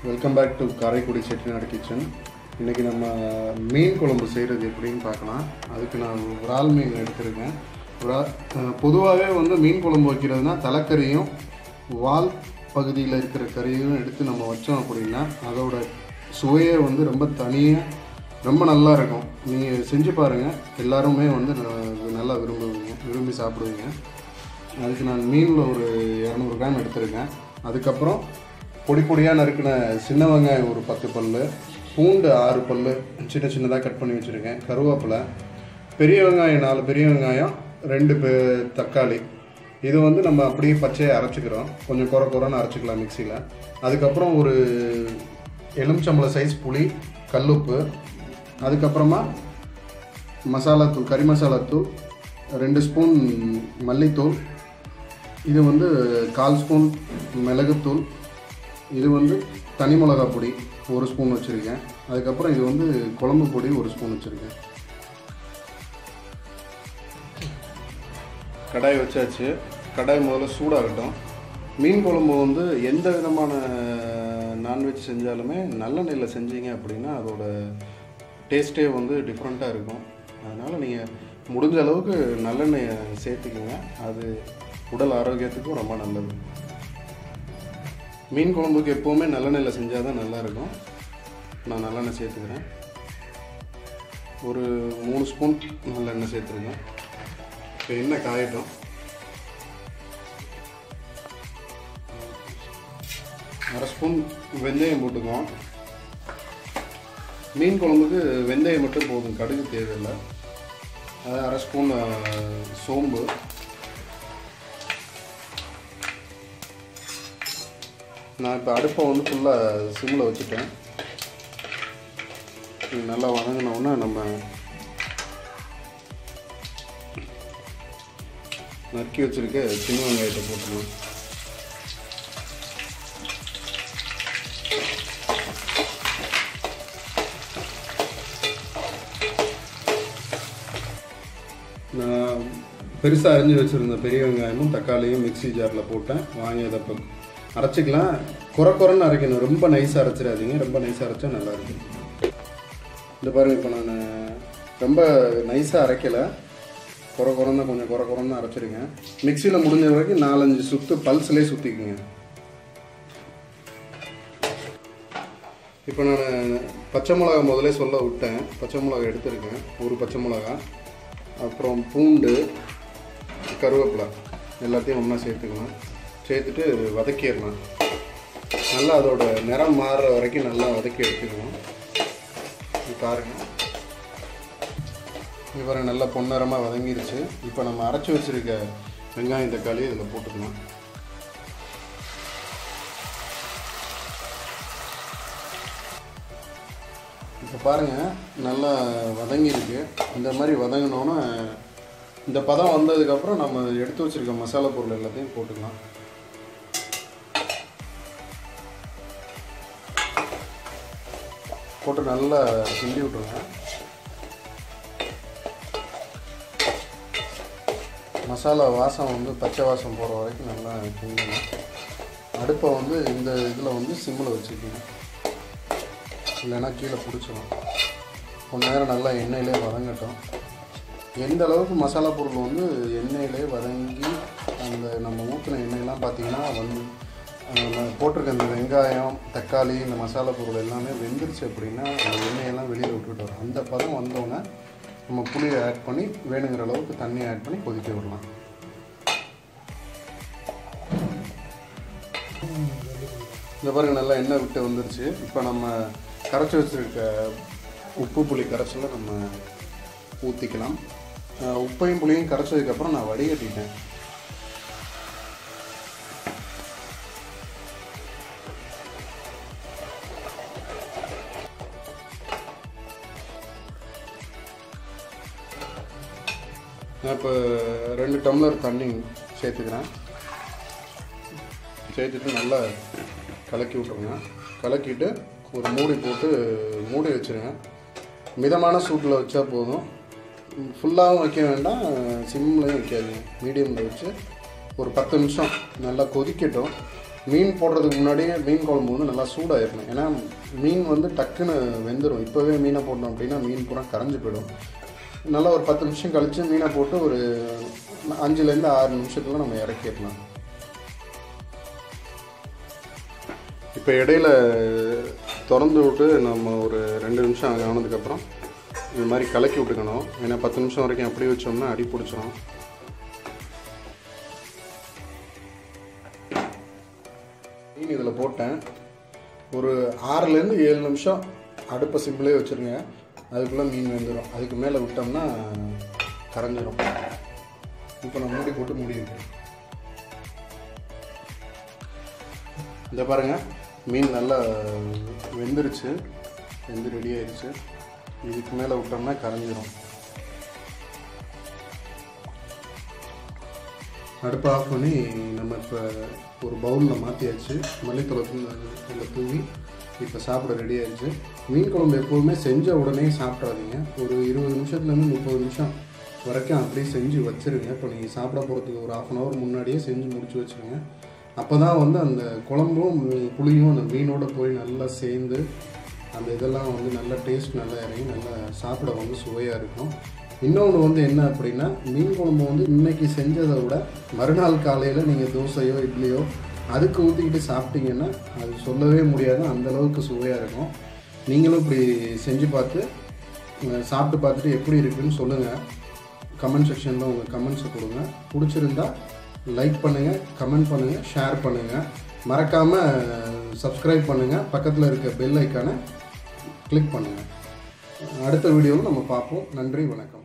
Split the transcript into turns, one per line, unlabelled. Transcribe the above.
welcome back to Karaikudi Chettinad kitchen இன்றைக்கி நம்ம மீன் குழம்பு செய்கிறது எப்படின்னு பார்க்கலாம் அதுக்கு நான் விரால் மீன் எடுத்திருக்கேன் பொதுவாகவே வந்து மீன் குழம்பு வைக்கிறதுனா தலைக்கறியும் வால் பகுதியில் இருக்கிற கறியும் எடுத்து நம்ம வச்சோம் அப்படின்னா அதோட சுவையே வந்து ரொம்ப தனியாக ரொம்ப நல்லா இருக்கும் நீங்கள் செஞ்சு பாருங்கள் எல்லாருமே வந்து ந- இது நல்லா விரும்புவீங்க விரும்பி சாப்பிடுவீங்க அதுக்கு நான் மீனில் ஒரு இரநூறு கிராம் எடுத்திருக்கேன் அதுக்கப்புறம் பொடி பொடியாக நறுக்கின சின்ன வெங்காயம் ஒரு பத்து பல் பூண்டு ஆறு பல் சின்ன சின்னதாக கட் பண்ணி வச்சுருக்கேன் கருவேப்பிலை பெரிய வெங்காயம் நாலு பெரிய வெங்காயம் ரெண்டு பெ தக்காளி இது வந்து நம்ம அப்படியே பச்சையை அரைச்சிக்கிறோம் கொஞ்சம் குறை குறைன்னு அரைச்சிக்கலாம் மிக்சியில் அதுக்கப்புறம் ஒரு எலுமிச்சம்பழ சைஸ் புளி கல்லுப்பு அதுக்கப்புறமா மசாலா தூள் கறி மசாலா தூள் ரெண்டு ஸ்பூன் மல்லித்தூள் இது வந்து கால் ஸ்பூன் மிளகுத்தூள் இது வந்து தனி மிளகா பொடி ஒரு ஸ்பூன் வச்சுருக்கேன் அதுக்கப்புறம் இது வந்து குழம்பு பொடி ஒரு ஸ்பூன் வச்சுருக்கேன் கடாய் வச்சாச்சு கடாய் முதல்ல சூடாகட்டும் மீன் குழம்பு வந்து எந்த விதமான நான்வெஜ் செஞ்சாலுமே நல்லெண்ணெயில் செஞ்சீங்க அப்படின்னா அதோட டேஸ்ட்டே வந்து டிஃப்ரெண்ட்டாக இருக்கும் அதனால் நீங்கள் முடிஞ்ச அளவுக்கு நல்லெண்ணெயை சேர்த்துக்கோங்க அது உடல் ஆரோக்கியத்துக்கும் ரொம்ப நல்லது மீன் குழம்புக்கு எப்போவுமே நல்லெண்ணெயில் செஞ்சால் தான் நல்லாயிருக்கும் நான் நல்லெண்ணெய் சேர்த்துக்கிறேன் ஒரு மூணு ஸ்பூன் நல்லெண்ணெய் சேர்த்துருக்கேன் இப்போ எண்ணெய் காயட்டும் அரை ஸ்பூன் வெந்தயம் போட்டுக்குவோம் மீன் குழம்புக்கு வெந்தயம் மட்டும் போதும் கடுகு தேவையில்லை அது அரை ஸ்பூன் அஹ், சோம்பு நான் இப்போ அடுப்பை வந்து ஃபுல்லாக சிம்மில் வச்சுட்டேன் இது நல்லா வதங்கினோடனே நம்ம நறுக்கி வச்சுருக்க சின்ன வெங்காயத்தை போட்டுருவோம் நான் பெருசாக அரிஞ்சு வச்சுருந்த பெரிய வெங்காயமும் தக்காளியும் மிக்ஸி ஜாரில் போட்டேன் வாங்கி அதை இப்போ அரைச்சிக்கலாம் குறை குறைன்னு அரைக்கணும் ரொம்ப நைஸாக அரைச்சிடாதீங்க ரொம்ப நைஸாக அரைச்சா நல்லா இருக்கும் இந்த பாருங்க இப்போ நான் ரொம்ப நைஸாக அரைக்கலை குறை குறைன்னு கொஞ்சம் குறை குறைன்னு அரைச்சிருக்கேன் மிக்சியில் முடிஞ்ச வரைக்கும் நாலஞ்சு சுற்று பல்ஸ்லேயே சுற்றிக்குங்க இப்போ நான் பச்சை மிளகா முதல்ல சொல்ல விட்டேன் பச்சை மிளகா எடுத்திருக்கேன் ஒரு பச்சை மிளகா அப்புறம் பூண்டு கருவேப்பிலை எல்லாத்தையும் ஒன்றா சேர்த்துக்கலாம் சேர்த்துட்டு வதக்கிடலாம் நல்லா அதோட நிறம் மாறுற வரைக்கும் நல்லா வதக்கி எடுத்துக்கணும் இது பாருங்க இது பாருங்க நல்லா பொன்னரமாக வதங்கிருச்சு இப்போ நம்ம அரைச்சி வச்சிருக்க வெங்காயம் தக்காளி இதில் போட்டுக்கலாம் இப்போ பாருங்கள் நல்லா வதங்கியிருக்கு இந்த மாதிரி வதங்கினோன்னா இந்த பதம் வந்ததுக்கப்புறம் நம்ம எடுத்து வச்சிருக்க மசாலா பொருள் எல்லாத்தையும் போட்டுக்கலாம் போட்டு நல்லா கிண்டி விட்ருங்க மசாலா வாசம் வந்து பச்சை வாசம் போகிற வரைக்கும் நல்லா கிண்டணும் அடுப்பை வந்து இந்த இதில் வந்து சிம்மில் வச்சுக்கணும் இல்லைன்னா கீழே பிடிச்சிடும் கொஞ்ச நேரம் நல்லா எண்ணெயிலே வதங்கட்டும் எந்த அளவுக்கு மசாலா பொருள் வந்து எண்ணெயிலே வதங்கி அந்த நம்ம ஊற்றின எண்ணெயெல்லாம் பார்த்தீங்கன்னா வந்து அஹ், நான் போட்டிருக்க இந்த வெங்காயம் தக்காளி இந்த மசாலா பொருள் எல்லாமே வெந்துருச்சு அப்படின்னா அந்த எண்ணெயெல்லாம் வெளியில் விட்டுட்டு வரும் அந்த பதம் வந்தோடனே நம்ம புளியை ஆட் பண்ணி வேணுங்கிற அளவுக்கு தண்ணியை ஆட் பண்ணி கொதிக்க விடலாம் இந்த பாருங்க நல்லா எண்ணெய் விட்டு வந்துருச்சு இப்போ நம்ம கரைச்சி வச்சிருக்க உப்பு புளி கரைச்சலை நம்ம ஊற்றிக்கலாம் அஹ் உப்பையும் புளியும் கரைச்சதுக்கப்புறம் நான் வடிகட்டிட்டேன் நான் இப்போ ரெண்டு டம்ளர் தண்ணி சேர்த்துக்கிறேன் சேர்த்துட்டு நல்லா கலக்கி விட்ருங்க கலக்கிட்டு ஒரு மூடி போட்டு மூடி வச்சுருங்க மிதமான சூட்டில் வச்சா போதும் ஃபுல்லாகவும் வைக்க வேண்டாம் சிம்லையும் வைக்காதீங்க மீடியமில் வச்சு ஒரு பத்து நிமிஷம் நல்லா கொதிக்கட்டும் மீன் போடுறதுக்கு முன்னாடியே மீன் குழம்பு வந்து நல்லா சூடாகிடணும் ஏன்னா மீன் வந்து டக்குன்னு வெந்துடும் இப்போவே மீனை போட்டோம் அப்படின்னா மீன் பூரா கரைஞ்சி போயிடும் நல்லா ஒரு பத்து நிமிஷம் கழித்து மீனை போட்டு ஒரு அஞ்சுலேருந்து ஆறு நிமிஷத்தில் நம்ம இறக்கிடலாம் இப்போ இடையில திறந்து விட்டு நம்ம ஒரு ரெண்டு நிமிஷம் ஆனதுக்கப்புறம் இது மாதிரி கலக்கி விட்டுக்கணும் ஏன்னா பத்து நிமிஷம் வரைக்கும் அப்படியே வச்சோம்னா அடி பிடிச்சிரும் மீன் இதில் போட்டேன் ஒரு ஆறுலேருந்து ஏழு நிமிஷம் அடுப்பை சிம்பிளே வச்சுருங்க அதுக்குள்ளே மீன் வெந்துடும் அதுக்கு மேலே விட்டோம்னா கரைஞ்சிரும் இப்போ நான் மூடி போட்டு மூடியிருக்கேன் இந்த பாருங்கள் மீன் நல்லா வெந்துருச்சு வெந்து ரெடி ஆயிடுச்சு இதுக்கு மேலே விட்டோம்னா கரைஞ்சிரும் அடுப்பு ஆஃப் பண்ணி நம்ம இப்போ ஒரு பவுலில் மாற்றியாச்சு மல்லித்தூளை அதில் தூவி இப்போ சாப்பிட ரெடி ஆயிடுச்சு மீன் குழம்பு எப்போதுமே செஞ்ச உடனே சாப்பிட்றாதீங்க ஒரு இருபது நிமிஷத்துலேருந்து முப்பது நிமிஷம் வரைக்கும் அப்படியே செஞ்சு வச்சுருங்க இப்போ நீங்கள் சாப்பிட போகிறதுக்கு ஒரு ஆஃப் அன் ஹவர் முன்னாடியே செஞ்சு முடிச்சு வச்சுருங்க அப்போ தான் வந்து அந்த குழம்பும் புளியும் அந்த மீனோட போய் நல்லா சேர்ந்து அந்த இதெல்லாம் வந்து நல்லா டேஸ்ட் நல்லா இறங்கி நல்லா சாப்பிட வந்து சுவையாக இருக்கும் இன்னொன்று வந்து என்ன அப்படின்னா மீன் குழம்பு வந்து இன்னைக்கு செஞ்சதை விட மறுநாள் காலையில் நீங்கள் தோசையோ இட்லியோ அதுக்கு ஊற்றிக்கிட்டு சாப்பிட்டீங்கன்னா அது சொல்லவே முடியாது அந்த அளவுக்கு சுவையாக இருக்கும் நீங்களும் இப்படி செஞ்சு பார்த்து அஹ், சாப்பிட்டு பார்த்துட்டு எப்படி இருக்குன்னு சொல்லுங்கள் கமெண்ட் செக்ஷனில் உங்கள் கமெண்ட்ஸை கொடுங்க பிடிச்சிருந்தா லைக் பண்ணுங்கள் கமெண்ட் பண்ணுங்கள் ஷேர் பண்ணுங்கள் மறக்காமல் சப்ஸ்கிரைப் பண்ணுங்கள் பக்கத்தில் இருக்க பெல் ஐக்கானை கிளிக் பண்ணுங்கள் அடுத்த வீடியோவில் நம்ம பார்ப்போம் நன்றி வணக்கம்